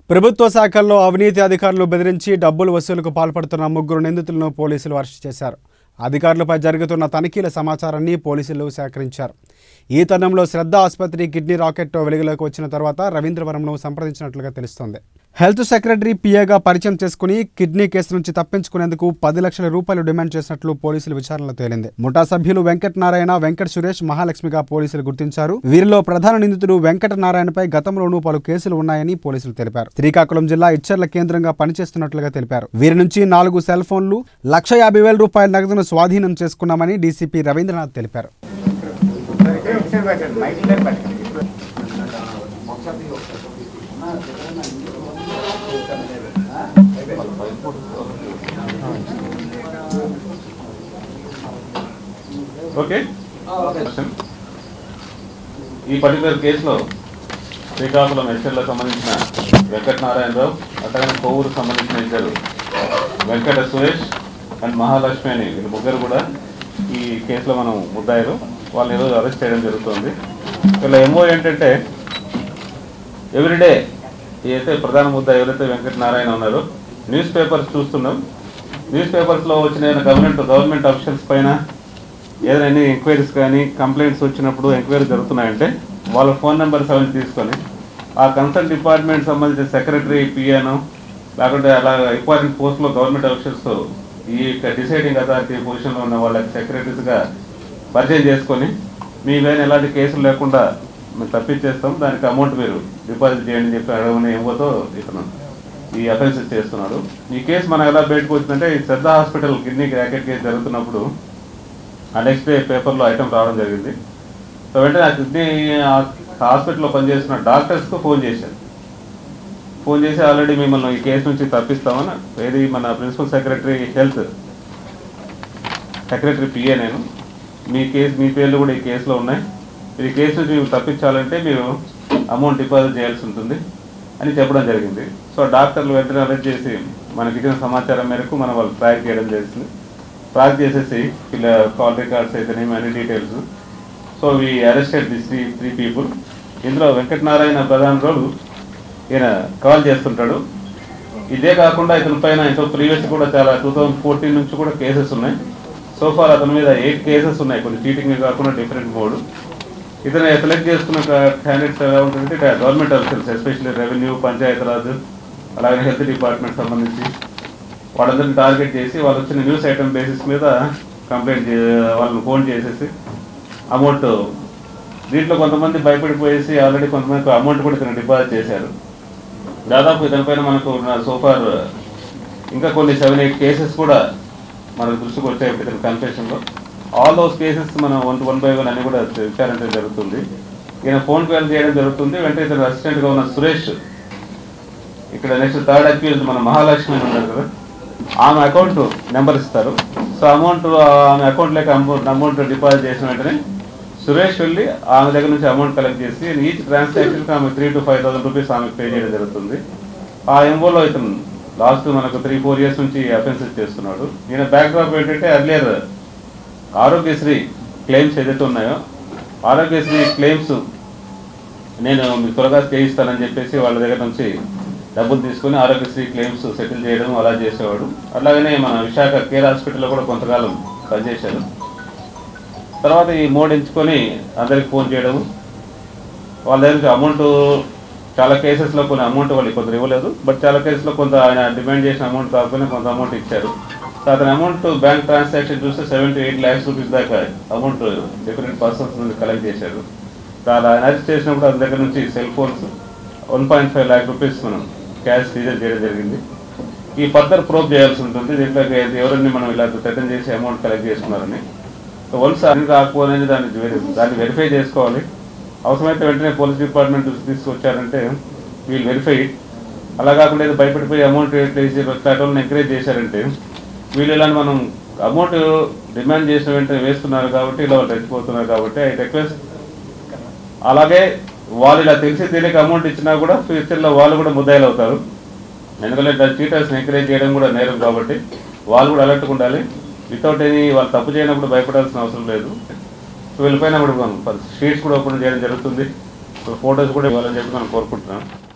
ప్రభుత్వ శాఖల్లో అవినీతి అధికారులు బెదిరించి డబ్బులు వసూలుకు పాల్పడుతున్న ముగ్గురు నిందితులను పోలీసులు అరెస్ట్ చేశారు అధికారులపై జరుగుతున్న తనిఖీల సమాచారాన్ని పోలీసులు సేకరించారు ఈ తరుణంలో శ్రద్ధ ఆసుపత్రి కిడ్నీ రాకెట్ వెలుగులోకి వచ్చిన తర్వాత రవీంద్రవరంను సంప్రదించినట్లుగా తెలుస్తోంది హెల్త్ సెక్రటరీ పిఏగా పరిచయం చేసుకుని కిడ్నీ కేసు నుంచి తప్పించుకునేందుకు పది లక్షల రూపాయలు డిమాండ్ చేసినట్లు పోలీసులు విచారణలో తేలింది ముఠా సభ్యులు వెంకట నారాయణ వెంకట సురేష్ మహాలక్ష్మిగా పోలీసులు గుర్తించారు వీరిలో ప్రధాన నిందితుడు వెంకట నారాయణపై గతంలోనూ పలు కేసులు ఉన్నాయని పోలీసులు తెలిపారు శ్రీకాకుళం జిల్లా ఇచ్చర్ల కేంద్రంగా పనిచేస్తున్నట్లుగా తెలిపారు వీరి నుంచి నాలుగు సెల్ ఫోన్లు లక్ష యాభై వేల రూపాయల నగదును స్వాధీనం చేసుకున్నామని డీసీపీ రవీంద్రనాథ్ తెలిపారు ఓకే ఈ పర్టికులర్ కేసులో శ్రీకాకుళం ఎస్ఎల్కి సంబంధించిన వెంకట నారాయణరావు అట్లాగే కొవ్వూరుకు సంబంధించిన ఇద్దరు వెంకట సురేష్ అండ్ మహాలక్ష్మి అని వీళ్ళు ముగ్గురు కూడా ఈ కేసులో మనం ముద్దాయిరు వాళ్ళు ఈరోజు అరెస్ట్ చేయడం జరుగుతుంది వీళ్ళ ఎంఓ ఏంటంటే ఎవ్రీడే ఏదైతే ప్రధాన ముద్ద ఎవరైతే వెంకట నారాయణ ఉన్నారో న్యూస్ పేపర్స్ చూస్తున్నాం న్యూస్ పేపర్స్లో వచ్చిన ఏదైనా గవర్నమెంట్ గవర్నమెంట్ అఫీషియల్స్ పైన ఏదైనా ఎన్ని ఎంక్వైరీస్ కానీ కంప్లైంట్స్ వచ్చినప్పుడు ఎంక్వైరీ జరుగుతున్నాయంటే వాళ్ళ ఫోన్ నెంబర్స్ అవన్నీ తీసుకొని ఆ కన్సర్న్ డిపార్ట్మెంట్ సంబంధించిన సెక్రటరీ పిఎను లేకుంటే అలా ఇంపార్టెంట్ పోస్ట్లో గవర్నమెంట్ అఫీషియల్స్ ఈ డిసైడింగ్ అథారిటీ పొజిషన్లో ఉన్న వాళ్ళకి సెక్రటరీస్గా పరిచయం చేసుకొని మీ పైన ఎలాంటి కేసులు లేకుండా మేము తప్పించేస్తాం దానికి అమౌంట్ మీరు డిపాజిట్ చేయండి అని చెప్పి అడగని ఏమోతో ఇతను ఈ అఫెన్సెస్ చేస్తున్నాడు ఈ కేసు మనం ఎలా బయటకు వచ్చిందంటే ఈ Shraddha hospital kidney racket case జరుగుతున్నప్పుడు ఆ నెక్స్ట్ డే పేపర్లో ఐటమ్ రావడం జరిగింది సో వెంటనే ఆ కిడ్నీ హాస్పిటల్లో పనిచేస్తున్న డాక్టర్స్కు ఫోన్ చేశారు ఫోన్ చేసి ఆల్రెడీ మిమ్మల్ని ఈ కేసు నుంచి తప్పిస్తామని ఏది మన principal secretary health secretary PA నేను మీ కేసు మీ పేర్లు కూడా ఈ కేసులో ఉన్నాయి మీరు ఈ కేసు నుంచి మీరు తప్పించాలంటే మీరు అమౌంట్ డిపాజిట్ చేయాల్సి ఉంటుంది అని చెప్పడం జరిగింది సో డాక్టర్లు వెంటనే అరెస్ట్ చేసి మనకి ఇచ్చిన సమాచారం మేరకు మనం వాళ్ళు ట్రాక్ చేయడం జరిగింది ట్రాక్ చేసేసి వీళ్ళ కాల్ రికార్డ్స్ అయితేనేమి అన్ని details so we arrested this three three people ఇందులో వెంకటనారాయణ ప్రధాన రోలు ఈయన కాల్ చేస్తుంటాడు ఇదే కాకుండా ఇతని పైన ఇంకో ప్రీవియస్ కూడా చాలా టూ థౌజండ్ ఫోర్టీన్ నుంచి కూడా కేసెస్ ఉన్నాయి సో ఫార్ అతని మీద ఎయిట్ కేసెస్ ఉన్నాయి కొన్ని చీటింగ్ కాకుండా డిఫరెంట్ మోడ్ ఇతను సెలెక్ట్ చేసుకున్న క్యాండిడేట్స్ ఎలా ఉంటుందంటే government officers especially revenue Panchayati Raj అలాగే హెల్త్ డిపార్ట్మెంట్ సంబంధించి వాళ్ళందరిని టార్గెట్ చేసి వాళ్ళు వచ్చిన న్యూస్ ఐటమ్ బేసిస్ మీద కంప్లైంట్ వాళ్ళని ఫోన్ చేసేసి అమౌంట్ దీంట్లో కొంతమంది భయపడిపోయేసి ఆల్రెడీ కొంతమంది అమౌంట్ కూడా ఇతను డిపాజిట్ చేశారు దాదాపు ఇతనిపైన మనకు సోఫార్ ఇంకా కొన్ని సెవెన్ ఎయిట్ కేసెస్ కూడా మన దృష్టికి వచ్చాయి ఇతని కన్ఫెషన్లో ఆల్ దోస్ కేసెస్ మనం వన్ వన్ బై వన్ అని కూడా విచారించడం జరుగుతుంది ఈయన ఫోన్ కాల్ చేయడం జరుగుతుంది వెంటనే ఇతను అసిస్టెంట్గా ఉన్న సురేష్ ఇక్కడ నెక్స్ట్ థర్డ్ అక్యూజ్ మన మహాలక్ష్మి అని ఉన్నారు కదా ఆమె అకౌంట్ నెంబర్ ఇస్తారు సో అమౌంట్ ఆమె అకౌంట్లోకి అమౌంట్ అమౌంట్ డిపాజిట్ చేసిన వెంటనే సురేష్ వెళ్ళి ఆమె దగ్గర నుంచి అమౌంట్ కలెక్ట్ చేసి ఈచ్ ట్రాన్సాక్షన్కి ఆమె three to five thousand rupees ఆమెకు పే చేయడం జరుగుతుంది ఆ ఎంఓలో ఇతను లాస్ట్ మనకు త్రీ ఫోర్ ఇయర్స్ నుంచి అఫెన్సెస్ చేస్తున్నాడు ఈయన బ్యాక్డ్రాప్ ఏంటంటే అర్లియర్ ఆరోగ్యశ్రీ క్లెయిమ్స్ ఏదైతే ఉన్నాయో ఆరోగ్యశ్రీ క్లెయిమ్స్ నేను మీకు త్వరగా చేయిస్తానని చెప్పేసి వాళ్ళ దగ్గర నుంచి డబ్బులు తీసుకుని ఆరోగ్యశ్రీ క్లెయిమ్స్ సెటిల్ చేయడం అలా చేసేవాడు అలాగనే మన విశాఖ కేర్ హాస్పిటల్లో కూడా కొంతకాలం పనిచేశాడు తర్వాత ఈ మోడ్ ఎంచుకొని అందరికి ఫోన్ చేయడం వాళ్ళ దగ్గర నుంచి అమౌంట్ చాలా కేసెస్లో కొన్ని అమౌంట్ వాళ్ళకి కొందరు ఇవ్వలేదు బట్ చాలా కేసులో కొంత ఆయన డిమాండ్ చేసిన అమౌంట్ కాకపోయినా కొంత అమౌంట్ ఇచ్చారు సో అతని అమౌంట్ బ్యాంక్ ట్రాన్సాక్షన్ చూస్తే seven to eight lakhs rupees దాకా అమౌంట్ డిఫరెంట్ పర్సన్స్ నుండి కలెక్ట్ చేశారు చాలా ఆయన అరెస్ట్ చేసినప్పుడు అతని దగ్గర నుంచి cell phones one point five lakh rupees మనం క్యాష్ సీజర్ చేయడం జరిగింది ఈ ఫర్దర్ ప్రోబ్ చేయాల్సి ఉంటుంది దీంట్లో ఎవరిని మనం ఇలా థ్రెటన్ చేసి అమౌంట్ కలెక్ట్ చేసుకున్నారని సో వన్స్ అన్ని కాకపోఅనేది దాన్ని వెరి- దాన్ని వెరిఫై చేసుకోవాలి అవసరమైతే వెంటనే పోలీస్ డిపార్ట్మెంట్ దృష్టికి తీసుకొచ్చారంటే వీళ్ళు వెరిఫై అలా కాకుండా ఏదో భయపడిపోయి అమౌంట్ వేసి వాళ్ళని ఎంకరేజ్ చేశారంటే వీళ్ళు ఇలాంటి మనం అమౌంట్ డిమాండ్ చేసిన వెంటనే వేస్తున్నారు కాబట్టి ఇలా వాళ్ళు రెచ్చిపోతున్నారు కాబట్టి ఐ రిక్వెస్ట్ అలాగే వాళ్ళు ఇలా తెలిసి తెలియక అమౌంట్ ఇచ్చినా కూడా ఫ్యూచర్లో వాళ్ళు కూడా ముద్దాయిలు అవుతారు ఎందుకంటే చీటర్స్ని ఎంకరేజ్ చేయడం కూడా నేరం కాబట్టి వాళ్ళు కూడా అలర్ట్గా ఉండాలి వితౌట్ ఎనీ వాళ్ళు తప్పు చేయనప్పుడు భయపడాల్సిన అవసరం లేదు సో వీళ్ళపైన కూడా మనం షీట్స్ కూడా ఓపెన్ చేయడం జరుగుతుంది ఫొటోస్ కూడా ఇవ్వాలని చెప్పి మనం కోరుకుంటున్నాం